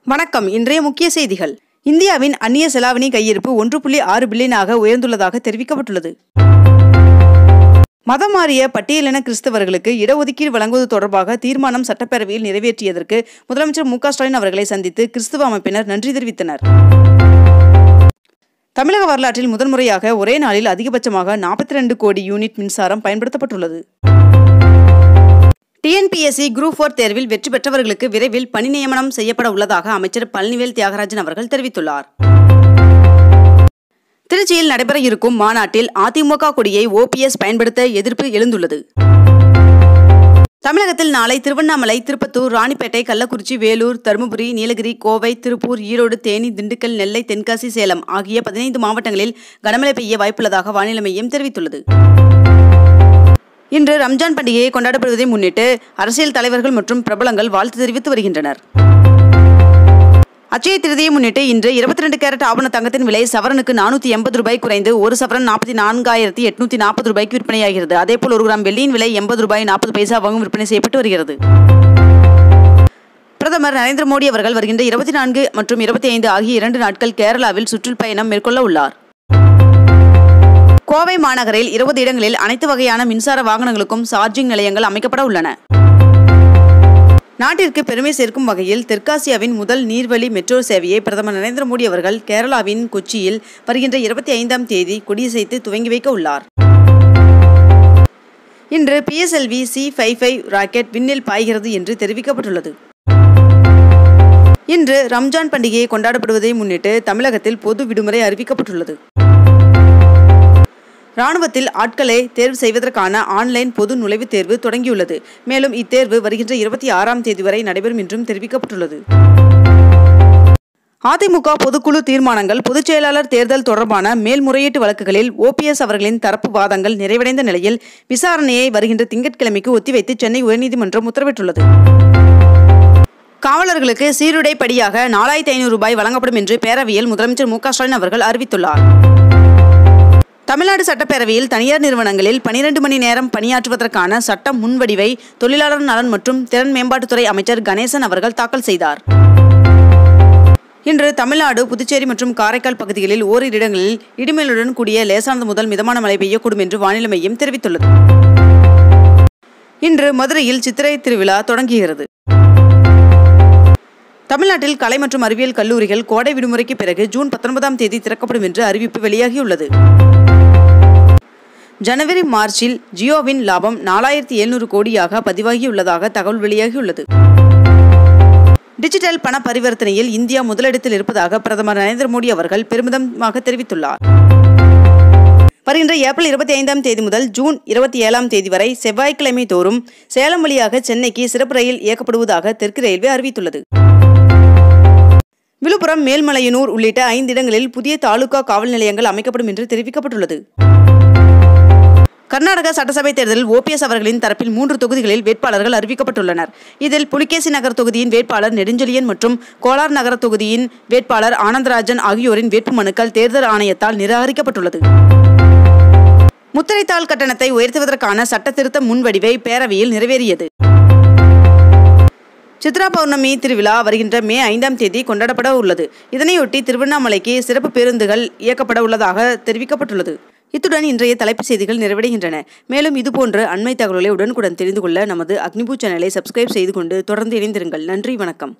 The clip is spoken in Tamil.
வணக்கம் இன்றைய முக்கிய செய்திகள் இந்தியாவின் அந்நிய செலாவணி கையிருப்பு ஒன்று புள்ளி ஆறு பில்லியனாக உயர்ந்துள்ளதாக தெரிவிக்கப்பட்டுள்ளது மதம் மாறிய பட்டியலின கிறிஸ்தவர்களுக்கு இடஒதுக்கீடு வழங்குவது தொடர்பாக தீர்மானம் சட்டப்பேரவையில் நிறைவேற்றியதற்கு முதலமைச்சர் மு க ஸ்டாலின் அவர்களை சந்தித்து கிறிஸ்தவ அமைப்பினர் நன்றி தெரிவித்தனர் தமிழக வரலாற்றில் முதன்முறையாக ஒரே நாளில் அதிகபட்சமாக நாற்பத்தி ரெண்டு கோடி யூனிட் மின்சாரம் பயன்படுத்தப்பட்டுள்ளது டிஎன்பிஎஸ்சி குரூப் ஃபோர் தேர்வில் வெற்றி பெற்றவர்களுக்கு விரைவில் பணி நியமனம் செய்யப்பட உள்ளதாக அமைச்சர் பழனிவேல் தியாகராஜன் அவர்கள் தெரிவித்துள்ளார் திருச்சியில் நடைபெற இருக்கும் மாநாட்டில் அதிமுக கொடியை ஓபிஎஸ் பயன்படுத்த எதிர்ப்பு எழுந்துள்ளது தமிழகத்தில் நாளை திருவண்ணாமலை திருப்பத்தூர் ராணிப்பேட்டை கள்ளக்குறிச்சி வேலூர் தருமபுரி நீலகிரி கோவை திருப்பூர் ஈரோடு தேனி திண்டுக்கல் நெல்லை தென்காசி சேலம் ஆகிய பதினைந்து மாவட்டங்களில் கனமழை பெய்ய வாய்ப்புள்ளதாக வானிலை மையம் தெரிவித்துள்ளது இன்று ரம்ஜான் பண்டிகையை கொண்டாடப்படுவதை முன்னிட்டு அரசியல் தலைவர்கள் மற்றும் பிரபலங்கள் வாழ்த்து தெரிவித்து வருகின்றனர் அச்சய திருதியை முன்னிட்டு இன்று இருபத்தி ரெண்டு கேரட் ஆவண தங்கத்தின் விலை சவரனுக்கு நானூற்றி எண்பது ரூபாய் குறைந்து ஒரு சவரன் நாற்பத்தி நான்காயிரத்தி எட்நூத்தி நாற்பது ரூபாய்க்கு விற்பனையாகிறது அதேபோல் ஒரு கிராம் வெள்ளியின் விலை எண்பது ரூபாய் நாற்பது பைசாவாகவும் விற்பனை செய்யப்பட்டு வருகிறது பிரதமர் நரேந்திர மோடி அவர்கள் வருகின்ற இருபத்தி நான்கு மற்றும் இருபத்தி ஐந்து ஆகிய இரண்டு நாட்கள் கேரளாவில் சுற்றுப்பயணம் மேற்கொள்ள உள்ளார் கோவை மாநகரில் இருபது இடங்களில் அனைத்து வகையான மின்சார வாகனங்களுக்கும் சார்ஜிங் நிலையங்கள் அமைக்கப்பட உள்ளன நாட்டிற்கு பெருமை சேர்க்கும் வகையில் தெற்காசியாவின் முதல் நீர்வழி மெட்ரோ சேவையை பிரதமர் நரேந்திர மோடி அவர்கள் கேரளாவின் கொச்சியில் வருகின்ற இருபத்தி ஐந்தாம் தேதி கொடியசைத்து துவங்கி வைக்க உள்ளார் இன்று PSLV C five five rocket விண்ணில் பாய்கிறது என்று தெரிவிக்கப்பட்டுள்ளது இன்று ரம்ஜான் பண்டிகையை கொண்டாடப்படுவதை முன்னிட்டு தமிழகத்தில் பொது விடுமுறை அறிவிக்கப்பட்டுள்ளது ராணுவத்தில் ஆட்களை தேர்வு செய்வதற்கான ஆன்லைன் பொது நுழைவுத் தேர்வு தொடங்கியுள்ளது மேலும் இத்தேர்வு வருகின்ற இருபத்தி ஆறாம் தேதி வரை நடைபெறும் என்றும் தெரிவிக்கப்பட்டுள்ளது அதிமுக பொதுக்குழு தீர்மானங்கள் பொதுச் செயலாளர் தேர்தல் தொடர்பான மேல்முறையீட்டு வழக்குகளில் ஓபிஎஸ் அவர்களின் தரப்பு வாதங்கள் நிறைவடைந்த நிலையில் விசாரணையை வருகின்ற திங்கட்கிழமைக்கு ஒத்திவைத்து சென்னை உயர்நீதிமன்றம் உத்தரவிட்டுள்ளது காவலர்களுக்கு சீருடை படியாக நாலாயிரத்தி ஐநூறு ரூபாய் வழங்கப்படும் என்று பேரவையில் முதலமைச்சர் மு க ஸ்டாலின் அவர்கள் அறிவித்துள்ளார் தமிழ்நாடு சட்டப்பேரவையில் தனியார் நிறுவனங்களில் பனிரெண்டு மணி நேரம் பணியாற்றுவதற்கான சட்ட முன்வடிவை தொழிலாளர் நலன் மற்றும் திறன் மேம்பாட்டுத்துறை அமைச்சர் கணேசன் அவர்கள் தாக்கல் செய்தார் இன்று தமிழ்நாடு புதுச்சேரி மற்றும் காரைக்கால் பகுதிகளில் ஓரிரு இடங்களில் இடிமேலுடன் கூடிய லேசானது முதல் மிதமான மழை பெய்யக்கூடும் என்று வானிலை மையம் தெரிவித்துள்ளது இன்று மதுரையில் சித்திரை திருவிழா தொடங்குகிறது தமிழ்நாட்டில் கலை மற்றும் அறிவியல் கல்லூரிகள் கோடை விடுமுறைக்கு பிறகு ஜூன் பத்தொன்பதாம் தேதி திறக்கப்படும் என்று அறிவிப்பு வெளியாகியுள்ளது ஜனவரி மார்ச்சில் ஜியோவின் லாபம் நாலாயிரத்தி எழுநூறு கோடியாக பதிவாகியுள்ளதாக தகவல் வெளியாகியுள்ளது டிஜிட்டல் பண பரிவர்த்தனையில் இந்தியா முதலிடத்தில் இருப்பதாக பிரதமர் நரேந்திர மோடி அவர்கள் பெருமிதமாக தெரிவித்துள்ளார் வருகின்ற ஏப்ரல் இருபத்தி ஐந்தாம் தேதி முதல் ஜூன் இருபத்தி ஏழாம் தேதி வரை செவ்வாய்க்கிழமை தோறும் சேலம் வழியாக சென்னைக்கு சிறப்பு ரயில் இயக்கப்படுவதாக தெற்கு ரயில்வே அறிவித்துள்ளது விழுப்புரம் மேல்மலையனூர் உள்ளிட்ட ஐந்து இடங்களில் புதிய தாலுகா காவல் நிலையங்கள் அமைக்கப்படும் என்று தெரிவிக்கப்பட்டுள்ளது கர்நாடக சட்டசபை தேர்தலில் ஓபிஎஸ் அவர்களின் தரப்பில் மூன்று தொகுதிகளில் வேட்பாளர்கள் அறிவிக்கப்பட்டுள்ளனர் இதில் புலிகேசி நகர் தொகுதியின் வேட்பாளர் நெடுஞ்செழியன் மற்றும் கோலார் நகர தொகுதியின் வேட்பாளர் ஆனந்தராஜன் ஆகியோரின் வேட்புமனுக்கள் தேர்தல் ஆணையத்தால் நிராகரிக்கப்பட்டுள்ளது முத்திரைத்தாள் கட்டணத்தை உயர்த்துவதற்கான சட்ட திருத்த முன்வடிவை பேரவையில் நிறைவேறியது சித்ரா பௌர்ணமி திருவிழா வருகின்ற மே ஐந்தாம் தேதி கொண்டாடப்பட உள்ளது இதனையொட்டி திருவண்ணாமலைக்கு சிறப்பு பேருந்துகள் இயக்கப்பட உள்ளதாக தெரிவிக்கப்பட்டுள்ளது இத்துடன் இன்றைய தலைப்புச் செய்திகள் நிறைவடைகின்றன மேலும் இதுபோன்ற அண்மை தகவல்களை உடனுக்குடன் தெரிந்து கொள்ள நமது அக்னிபூ சேனலை சப்ஸ்கிரைப் செய்து கொண்டு தொடர்ந்து இணைந்திருங்கள் நன்றி வணக்கம்